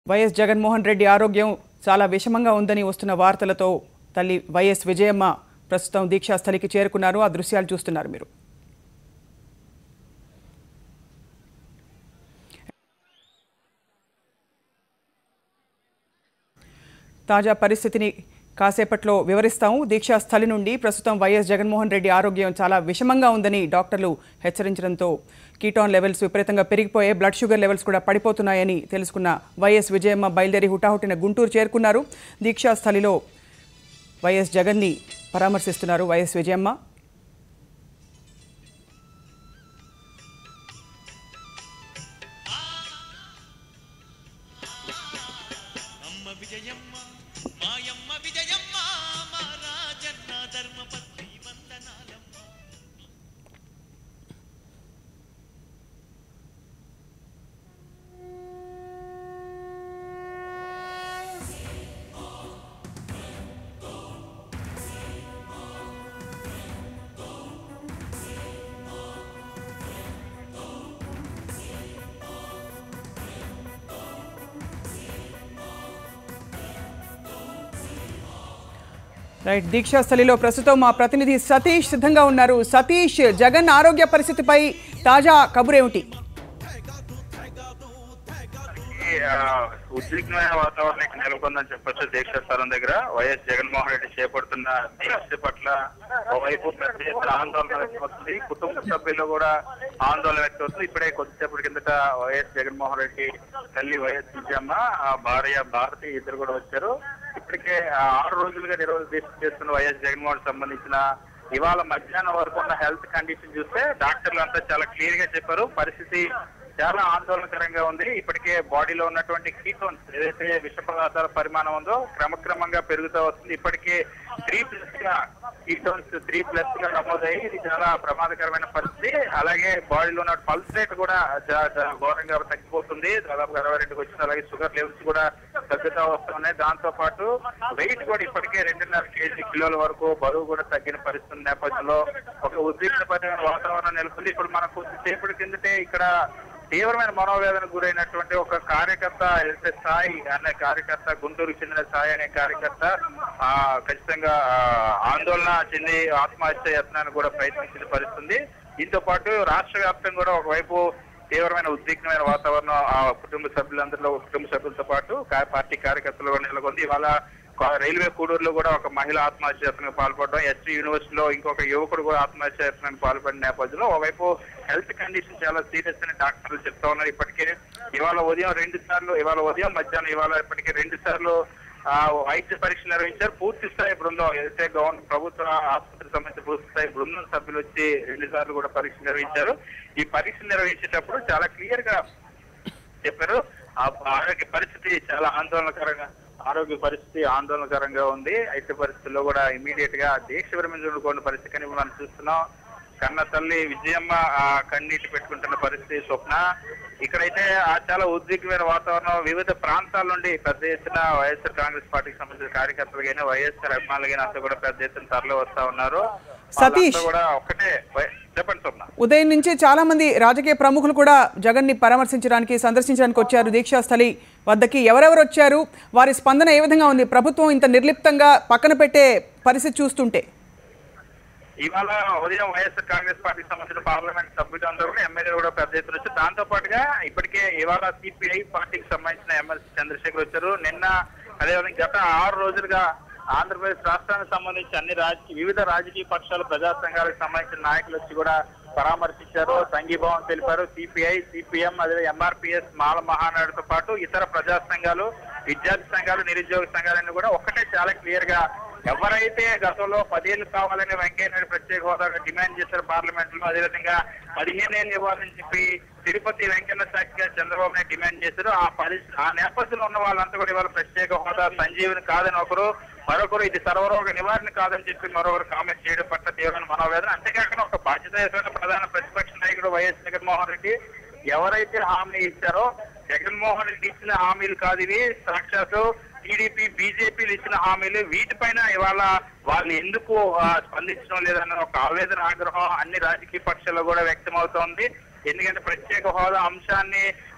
YS Jaganmohan Reddy ఆరోగ్యం చాలా విషమంగా ఉందని వస్తున్న వార్తలతో తల్లి వైఎస్ విజయమ్మ ప్రస్తుతం దీక్షాస్థలికి చేరుకున్నారు ఆ దృశ్యాలు చూస్తున్నారు మీరు తాజా పరిస్థితిని కాసేపట్లో వివరిస్తాము దీక్షా స్థలి నుండి ప్రస్తుతం వైఎస్ జగన్మోహన్ రెడ్డి ఆరోగ్యం చాలా విషమంగా ఉందని డాక్టర్లు హెచ్చరించడంతో కీటాన్ లెవెల్స్ విపరీతంగా పెరిగిపోయే బ్లడ్ షుగర్ లెవెల్స్ కూడా పడిపోతున్నాయని తెలుసుకున్న వైఎస్ విజయమ్మ బయలుదేరి హుటాహుటిన గుంటూరు చేరుకున్నారు దీక్షా స్థలిలో వైఎస్ జగన్ని పరామర్శిస్తున్నారు వైఎస్ విజయమ్మ అమ్మ విజయమ్మ మాయమ్మ విజయమ్మ మా రాజన్న ధర్మపత్ని వందనాలమ్మ రైట్ దీక్షా స్థలిలో ప్రస్తుతం మా ప్రతినిధి సతీష్ సిద్ధంగా ఉన్నారు సతీష్ జగన్ ఆరోగ్య పరిస్థితిపై తాజా కబురేమిటి ఈ, ఆ, ఉద్విగ్నమైన వాతావరణం ఇక్కడ నెలకొందని చెప్పొచ్చు దీక్ష స్థలం దగ్గర వైఎస్ జగన్మోహన్ రెడ్డి చేపడుతున్న దీక్ష పట్ల ఓవైపు పెద్ద ఎత్తున ఆందోళన వ్యక్తమవుతుంది కుటుంబ సభ్యులు కూడా ఆందోళన వ్యక్తమవుతుంది ఇప్పుడే కొద్దిసేపటి కిందట వైఎస్ జగన్మోహన్ రెడ్డి తల్లి వైఎస్ విజయమ్మ ఆ భార్య భారతి ఇద్దరు కూడా వచ్చారు ఇప్పటికే ఆ, ఆరు రోజులుగా నిరోధ దీక్ష చేస్తున్న వైఎస్ జగన్మోహన్ సంబంధించిన ఇవాళ మధ్యాహ్నం వరకు ఉన్న హెల్త్ కండిషన్ చూస్తే డాక్టర్లు అంతా చాలా క్లియర్ గా చెప్పారు పరిస్థితి చాలా ఆందోళనకరంగా ఉంది ఇప్పటికే బాడీలో ఉన్నటువంటి కీటోన్స్ ఏదైతే విష పదార్థాల పరిమాణం ఉందో క్రమక్రమంగా పెరుగుతూ వస్తుంది ఇప్పటికే త్రీ ప్లస్ గా కీటోన్స్ త్రీ ప్లస్ గా నమోదయ్యి ఇది చాలా ప్రమాదకరమైన పరిస్థితి అలాగే బాడీలో ఉన్న పల్స్ రేట్ కూడా చా- చాలా ఘోరంగా తగ్గిపోతుంది దాదాపు అరవై రెండుకి వచ్చింది అలాగే షుగర్ లెవెల్స్ కూడా తగ్గుతూ వస్తున్నాయి దాంతో పాటు వెయిట్ కూడా ఇప్పటికే రెండున్నర కేజీ కిలోల వరకు బరువు కూడా తగ్గిన పరిస్థితి నేపథ్యంలో ఒక ఉద్రిక్తపరమైన వాతావరణం నెలకొంది ఇప్పుడు మనకు కొద్దిసేపటి కిందటే ఇక్కడ తీవ్రమైన మనోవేదనకు గురైనటువంటి ఒక కార్యకర్త ఏదైతే సాయి అనే కార్యకర్త గుంటూరుకు చెందిన సాయి అనే కార్యకర్త ఆ ఖచ్చితంగా ఆ, ఆందోళన చెంది ఆత్మహత్య యత్నాన్ని కూడా ప్రయత్నించిన పరిస్థితుంది దీంతో పాటు రాష్ట్ర వ్యాప్తంగా కూడా ఒకవైపు తీవ్రమైన ఉద్విగ్నమైన వాతావరణం ఆ కుటుంబ సభ్యులందరిలో కుటుంబ సభ్యులతో పాటు కా- పార్టీ కార్యకర్తలు కూడా నెలకొంది ఇవాళ కా- రైల్వే కూడూరులో కూడా ఒక మహిళ ఆత్మహత్య యత్నానికి పాల్పడడం ఎస్టీ యూనివర్సిటీలో ఇంకొక యువకుడు కూడా ఆత్మహత్య యత్నానికి పాల్పడిన నేపథ్యంలో ఒకవైపు హెల్త్ కండిషన్ చాలా సీరియస్ అని డాక్టర్లు చెప్తా ఉన్నారు ఇప్పటికే ఇవాళ ఉదయం రెండు సార్లు ఇవాళ ఉదయం మధ్యాహ్నం ఇవాళ ఇప్పటికే రెండు సార్లు ఆ వైద్య పరీక్షలు నిర్వహించారు పూర్తి స్థాయి బృందం ఏదైతే గవర్నమెంట్ ప్రభుత్వ ఆసుపత్రికి సంబంధించిన పూర్తి స్థాయి బృందం సభ్యులు వచ్చి రెండు సార్లు కూడా పరీక్షలు నిర్వహించారు ఈ పరీక్షలు నిర్వహించేటప్పుడు చాలా క్లియర్ గా చెప్పారు ఆ ఆరోగ్య పరిస్థితి చాలా ఆందోళనకరంగా ఆరోగ్య పరిస్థితి ఆందోళనకరంగా ఉంది అయితే పరిస్థితుల్లో కూడా ఇమీడియట్ గా దీక్ష విరమించుకోని పరిస్థితి కానీ మనం చూస్తున్నాం కన్న తల్లి విజయమ్మ ఆ కన్నీటి పెట్టుకుంటున్న పరిస్థితి స్వప్న ఇక్కడైతే ఆ చాలా ఉద్విగ్నమైన వాతావరణం వివిధ ప్రాంతాల నుండి పెద్ద ఎత్తున వైఎస్ఆర్ కాంగ్రెస్ పార్టీకి సంబంధించిన కార్యకర్తలు కానీ వైఎస్ఆర్ అభిమానులు కానీ అంతా కూడా పెద్ద ఎత్తున తరలి వస్తా ఉన్నారు సతీష్. వాళ్ళంతా కూడా ఒక్కటే వై- చెప్పండి స్వప్న ఉదయం నుంచి చాలా మంది రాజకీయ ప్రముఖులు కూడా జగన్ని పరామర్శించడానికి సందర్శించడానికి వచ్చారు దీక్షా స్థలి వద్దకి ఎవరెవరు వచ్చారు వారి స్పందన ఏ విధంగా ఉంది ప్రభుత్వం ఇంత నిర్లిప్తంగా పక్కన పెట్టే పరిస్థితి చూస్తుంటే ఇవాళ ఉదయం వైఎస్ఆర్ కాంగ్రెస్ పార్టీకి సంబంధించిన పార్లమెంట్ సభ్యులు అందరూ కూడా ఎమ్మెల్యేలు కూడా పెద్ద ఎత్తున వచ్చి దాంతో పాటుగా ఇప్పటికే ఇవాళ సిపిఐ పార్టీకి సంబంధించిన ఎమ్మెల్సీ చంద్రశేఖర్ వచ్చారు నిన్న అదేవిధంగా గత ఆరు రోజులుగా ఆంధ్రప్రదేశ్ రాష్ట్రానికి సంబంధించి అన్ని రాజకీయ వివిధ రాజకీయ పక్షాలు ప్రజా సంఘాలకు సంబంధించిన నాయకులు వచ్చి కూడా పరామర్శించారు సంఘీభావం తెలిపారు సిపిఐ సిపిఎం అదే ఎంఆర్పిఎస్ మాల మహానాడుతో పాటు ఇతర ప్రజా సంఘాలు విద్యార్థి సంఘాలు నిరుద్యోగ సంఘాలన్నీ కూడా ఒక్కటే చాలా క్లియర్ గా ఎవరైతే గతంలో పదేళ్లు కావాలని వెంకయ్యనాయుడు ప్రత్యేక హోదా డిమాండ్ చేశారు పార్లమెంట్ లో అదేవిధంగా పదిహేను ఏళ్ళు ఇవ్వాలని చెప్పి తిరుపతి వెంకన్న సాక్షిగా చంద్రబాబు నాయుడు డిమాండ్ చేశారు ఆ పరిస్థితి ఆ నేపథ్యంలో ఉన్న వాళ్ళంతా కూడా ఇవాళ ప్రత్యేక హోదా సంజీవిని కాదని ఒకరు మరొకరు ఇది సర్వరోగ నివారణ కాదని చెప్పి మరొకరు కామెంట్ చేయడం పట్ల తీవ్రమైన మనోవేదన అంతేకాకుండా ఒక బాధ్యతాయుతమైన ప్రధాన ప్రతిపక్ష నాయకుడు వైఎస్ జగన్మోహన్ రెడ్డి ఎవరైతే హామీ ఇచ్చారో జగన్మోహన్ రెడ్డి ఇచ్చిన హామీలు కాదు ఇవి సాక్షాత్తు టీడీపీ బీజేపీలు ఇచ్చిన హామీలు వీటిపైన ఇవాళ వాళ్ళు ఎందుకు ఆ, స్పందించడం లేదన్న ఒక ఆవేదన ఆగ్రహం అన్ని రాజకీయ పక్షాల్లో కూడా వ్యక్తం అవుతోంది ఎందుకంటే ప్రత్యేక హోదా అంశాన్ని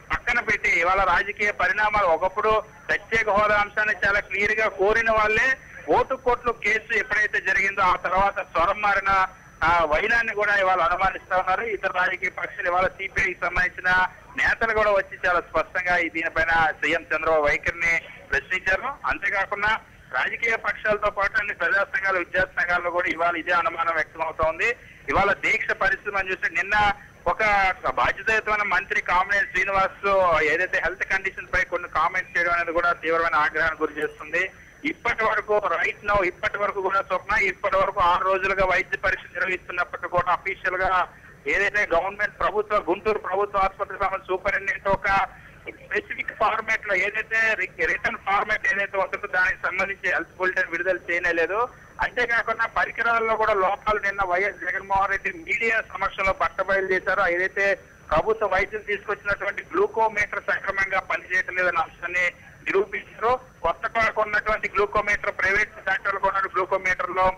పక్కన పెట్టి ఇవాళ రాజకీయ పరిణామాలు ఒకప్పుడు ప్రత్యేక హోదా అంశాన్ని చాలా క్లియర్ గా కోరిన వాళ్ళే ఓటు కోట్లు కేసు ఎప్పుడైతే జరిగిందో ఆ తర్వాత స్వరం మారిన ఆ వైనాన్ని కూడా ఇవాళ అనుమానిస్తా ఉన్నారు ఇతర రాజకీయ పక్షాలు ఇవాళ సిపిఐకి సంబంధించిన నేతలు కూడా వచ్చి చాలా స్పష్టంగా ఈ దీనిపైన సీఎం చంద్రబాబు వైఖరిని ప్రశ్నించారు అంతేకాకుండా రాజకీయ పక్షాలతో పాటు అన్ని ప్రజా సంఘాలు విద్యార్థి సంఘాల్లో కూడా ఇవాళ ఇదే అనుమానం వ్యక్తం అవుతోంది ఇవాళ దీక్ష పరిస్థితి మనం చూస్తే నిన్న ఒక బాధ్యతాయుతమైన మంత్రి కామినేని శ్రీనివాస్ ఏదైతే హెల్త్ కండిషన్ పై కొన్ని కామెంట్స్ చేయడం అనేది కూడా తీవ్రమైన ఆగ్రహానికి గురి చేస్తుంది ఇప్పటి వరకు రైట్ నో ఇప్పటి వరకు కూడా స్వప్న ఇప్పటి వరకు ఆరు రోజులుగా వైద్య పరీక్ష నిర్వహిస్తున్నప్పటికీ కూడా అఫీషియల్ గా ఏదైతే గవర్నమెంట్ ప్రభుత్వ గుంటూరు ప్రభుత్వ ఆసుపత్రి సంబంధించి సూపరింటెండెంట్ ఒక స్పెసిఫిక్ ఫార్మాట్ లో ఏదైతే రిటర్న్ ఫార్మాట్ ఏదైతే ఉంటుందో దానికి సంబంధించి హెల్త్ బులెటిన్ విడుదల చేయలేదు అంతేకాకుండా పరికరాల్లో కూడా లోపాలు నిన్న వైఎస్ జగన్మోహన్ రెడ్డి మీడియా సమక్షంలో బట్టబయలు చేశారో ఏదైతే ప్రభుత్వ వైద్యం తీసుకొచ్చినటువంటి గ్లూకోమీటర్ సక్రమంగా పనిచేయటం లేదన్న అంశాన్ని నిరూపించారు కొత్తగా కొన్నటువంటి గ్లూకోమీటర్ ప్రైవేట్ సెక్టర్ లో కొన్న గ్లూకోమీటర్ లో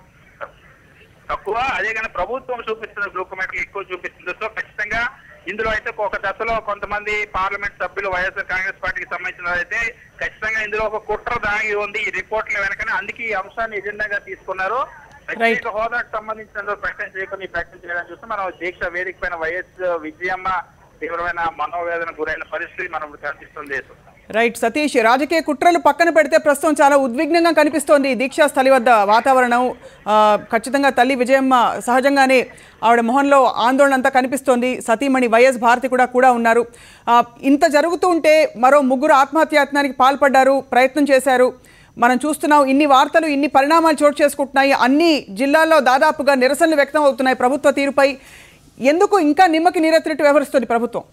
తక్కువ అదే కానీ ప్రభుత్వం చూపిస్తున్న గ్లూకోమీటర్ ఎక్కువ చూపిస్తుంది సో ఖచ్చితంగా ఇందులో అయితే ఒక దశలో కొంతమంది పార్లమెంట్ సభ్యులు వైఎస్ఆర్ కాంగ్రెస్ పార్టీకి సంబంధించిన అయితే ఖచ్చితంగా ఇందులో ఒక కుట్ర దాగి ఉంది ఈ రిపోర్ట్ల వెనకనే అందుకే ఈ అంశాన్ని ఎజెండాగా తీసుకున్నారు ప్రత్యేక హోదాకు సంబంధించిన ప్రకటన చేయకుండా ఈ ప్రకటన చేయడానికి చూస్తే మనం దీక్ష వేదిక పైన వైఎస్ విజయమ్మ తీవ్రమైన మనోవేదన గురైన పరిస్థితి మనం కనిపిస్తుంది రైట్ సతీష్ రాజకీయ కుట్రలు పక్కన పెడితే ప్రస్తుతం చాలా ఉద్విగ్నంగా కనిపిస్తోంది ఈ దీక్షా స్థలి వద్ద వాతావరణం ఆ, ఖచ్చితంగా తల్లి విజయమ్మ సహజంగానే ఆవిడ మొహంలో ఆందోళన అంతా కనిపిస్తోంది సతీమణి వైఎస్ భారతి కూడా కూడా ఉన్నారు ఆ, ఇంత జరుగుతూ ఉంటే మరో ముగ్గురు ఆత్మహత్యాయత్నానికి పాల్పడ్డారు ప్రయత్నం చేశారు మనం చూస్తున్నాం ఇన్ని వార్తలు ఇన్ని పరిణామాలు చోటు చేసుకుంటున్నాయి అన్ని జిల్లాల్లో దాదాపుగా నిరసనలు వ్యక్తం అవుతున్నాయి ప్రభుత్వ తీరుపై ఎందుకు ఇంకా నిమ్మకి నీరెత్తినట్టు వ్యవహరిస్తుంది ప్రభుత్వం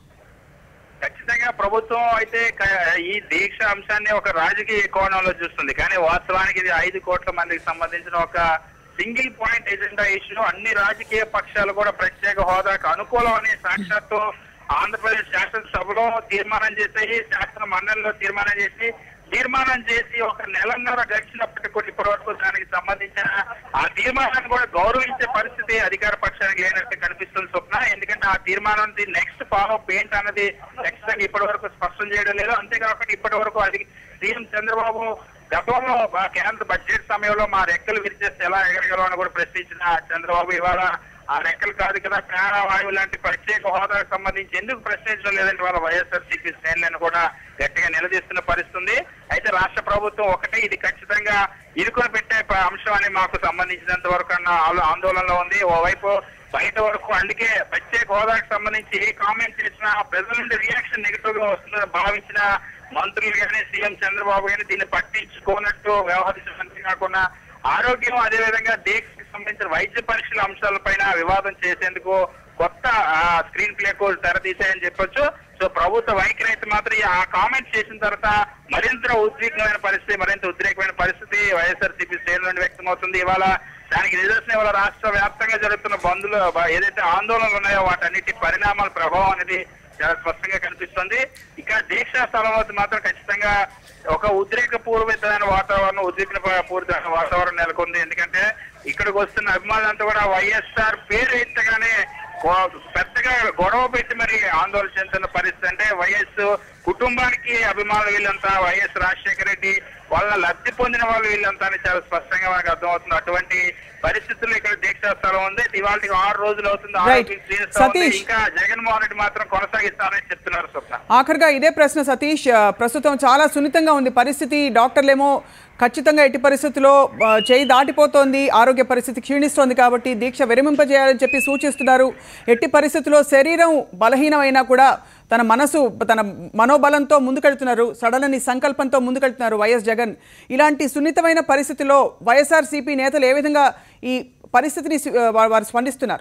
ఖచ్చితంగా ప్రభుత్వం అయితే క- ఈ దీక్ష అంశాన్ని ఒక రాజకీయ కోణంలో చూస్తుంది కానీ వాస్తవానికి ఇది ఐదు కోట్ల మందికి సంబంధించిన ఒక సింగిల్ పాయింట్ ఎజెండా ఇష్యూ అన్ని రాజకీయ పక్షాలు కూడా ప్రత్యేక హోదాకు అనుకూలం అని సాక్షాత్తు ఆంధ్రప్రదేశ్ శాసనసభలో తీర్మానం చేసి శాసన మండలిలో తీర్మానం చేసి తీర్మానం చేసి ఒక నెలన్నర గడిచినప్పటికీ కూడా ఇప్పటి వరకు దానికి సంబంధించిన ఆ తీర్మానాన్ని కూడా గౌరవించే పరిస్థితి అధికార పక్షానికి లేనట్టు కనిపిస్తుంది స్వప్న ఎందుకంటే ఆ తీర్మానం నెక్స్ట్ ఫాలో అప్ ఏంటి అన్నది ఖచ్చితంగా ఇప్పటి వరకు స్పష్టం చేయడం లేదు అంతేకాకుండా ఇప్పటి వరకు అది సీఎం చంద్రబాబు గతంలో మా కేంద్ర బడ్జెట్ సమయంలో మా రెక్కలు విరిచేస్తే ఎలా ఎగరగలం అని కూడా ప్రశ్నించిన చంద్రబాబు ఇవాళ ఆ రెక్కలు కాదు కదా ప్రాణవాయువు లాంటి ప్రత్యేక హోదాకు సంబంధించి ఎందుకు ప్రశ్నించడం లేదంటే వాళ్ళ వైఎస్ఆర్ సిపి శ్రేణులను కూడా గట్టిగా నిలదీస్తున్న పరిస్థితి ఉంది అయితే రాష్ట్ర ప్రభుత్వం ఒకటే ఇది ఖచ్చితంగా ఇరుకుని పెట్టే ప- అంశం అని మాకు సంబంధించినంత వరకు అన్న ఆలో- ఆందోళనలో ఉంది ఓవైపు బయట వరకు అందుకే ప్రత్యేక హోదాకు సంబంధించి ఏ కామెంట్ చేసినా ప్రజల నుండి రియాక్షన్ నెగిటివ్ గా వస్తుందని భావించిన మంత్రులు కానీ సీఎం చంద్రబాబు కానీ దీన్ని పట్టించుకోనట్టు వ్యవహరించడం కాకుండా ఆరోగ్యం అదేవిధంగా దీక్షకు సంబంధించిన వైద్య పరీక్షల అంశాలపైన వివాదం చేసేందుకు కొత్త స్క్రీన్ ప్లే కోడ్ తెరతీసాయని చెప్పొచ్చు సో ప్రభుత్వ వైఖరి అయితే మాత్రం ఈ- ఆ కామెంట్ చేసిన తర్వాత మరింత ఉద్విగ్నమైన పరిస్థితి మరింత ఉద్రేకమైన పరిస్థితి వైఎస్ఆర్ సిపి శ్రేణుల నుండి వ్యక్తమవుతుంది ఇవాళ దానికి నిదర్శనం ఇవాళ రాష్ట్ర వ్యాప్తంగా జరుగుతున్న బంధులు బ- ఏదైతే ఆందోళనలు ఉన్నాయో వాటన్నిటి పరిణామాల ప్రభావం అనేది చాలా స్పష్టంగా కనిపిస్తుంది ఇక దీక్షా స్థలం వద్ద మాత్రం ఖచ్చితంగా ఒక ఉద్రేక పూర్వితమైన వాతావరణం ఉద్విగ్న పూరితమైన వాతావరణం నెలకొంది ఎందుకంటే ఇక్కడికి వస్తున్న అభిమానులంతా కూడా వైఎస్ఆర్ పేరు ఎత్తగానే గో- పెద్దగా గొడవ పెట్టి మరి ఆందోళన చెందుతున్న పరిస్థితి అంటే వైఎస్ కుటుంబానికి అభిమానులు వీళ్ళంతా వైఎస్ రాజశేఖర రెడ్డి వాళ్ళ లబ్ధి పొందిన వాళ్ళు వీళ్ళంతా అని చాలా స్పష్టంగా మనకు అర్థమవుతుంది అటువంటి పరిస్థితుల్లో ఇక్కడ దీక్షా స్థలం ఉంది ఇవాళకి ఆరు రోజులు అవుతుంది Right. ఆరోగ్యం క్షీణిస్తా ఉంది. సతీష్. ఇంకా జగన్మోహన్ రెడ్డి మాత్రం కొనసాగిస్తానని చెప్తున్నారు స్వప్న ఆఖరిగా ఇదే ప్రశ్న సతీష్ ఆ, ప్రస్తుతం చాలా సున్నితంగా ఉంది పరిస్థితి డాక్టర్లేమో ఖచ్చితంగా ఎట్టి పరిస్థితుల్లో ఆ, చేయి దాటిపోతోంది ఆరోగ్య పరిస్థితి క్షీణిస్తోంది కాబట్టి దీక్ష విరమింపజేయాలని చెప్పి సూచిస్తున్నారు ఎట్టి పరిస్థితుల్లో శరీరం బలహీనమైనా కూడా తన మనసు తన మనోబలంతో ముందుకెళ్తున్నారు సడలని సంకల్పంతో ముందుకెళ్తున్నారు వైఎస్ జగన్ ఇలాంటి సున్నితమైన పరిస్థితిలో వైఎస్ఆర్సీపీ నేతలు ఏ విధంగా ఈ పరిస్థితిని సి- వా- వారు స్పందిస్తున్నారు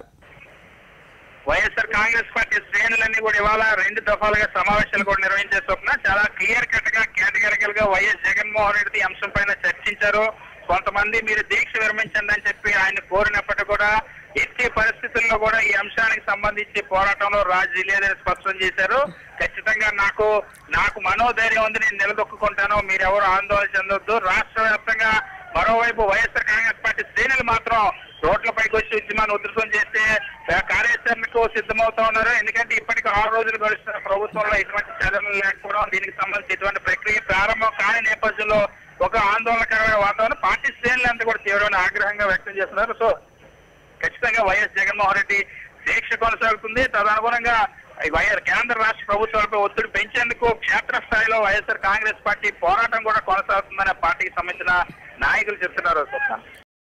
వైఎస్ఆర్ కాంగ్రెస్ పార్టీ శ్రేణులన్నీ కూడా ఇవాళ రెండు దఫాలుగా సమావేశాలు కూడా నిర్వహించే చొప్పున చాలా క్లియర్ కట్ గా కేటగిరికల్ గా వైఎస్ జగన్మోహన్ రెడ్డి ఈ అంశం పైన చర్చించారు కొంతమంది మీరు దీక్ష విరమించండి అని చెప్పి ఆయన కోరినప్పటికీ కూడా ఎట్టి పరిస్థితుల్లో కూడా ఈ అంశానికి సంబంధించి పోరాటంలో రాజీ లేదని స్పష్టం చేశారు ఖచ్చితంగా నాకు నాకు మనోధైర్యం ఉంది నేను నిలదొక్కుంటాను మీరెవరు ఆందోళన చెందొద్దు రాష్ట్ర వ్యాప్తంగా మరోవైపు వైఎస్ఆర్ కాంగ్రెస్ పార్టీ శ్రేణులు మాత్రం రోడ్లపైకి వచ్చి ఉద్యమాన్ని ఉధృతం చేస్తే ఆ, కార్యాచరణకు సిద్ధమవుతా ఉన్నారు ఎందుకంటే ఇప్పటికి ఆరు రోజులు గడుస్తున్న ప్రభుత్వంలో ఎటువంటి చర్యలు లేకపోవడం దీనికి సంబంధించి ఎటువంటి ప్రక్రియ ప్రారంభం కాని నేపథ్యంలో ఒక ఆందోళనకరమైన వాతావరణం పార్టీ శ్రేణులు అంతా కూడా తీవ్రమైన ఆగ్రహంగా వ్యక్తం చేస్తున్నారు సో ఖచ్చితంగా వైఎస్ జగన్మోహన్ రెడ్డి దీక్ష కొనసాగుతుంది తదనుగుణంగా ఈ వైఎస్ కేంద్ర రాష్ట్ర ప్రభుత్వాలపై ఒత్తిడి పెంచేందుకు క్షేత్రస్థాయిలో వైఎస్ఆర్ కాంగ్రెస్ పార్టీ పోరాటం కూడా కొనసాగుతుందని ఆ పార్టీకి సంబంధించిన నాయకులు చెప్తున్నారు స్వప్న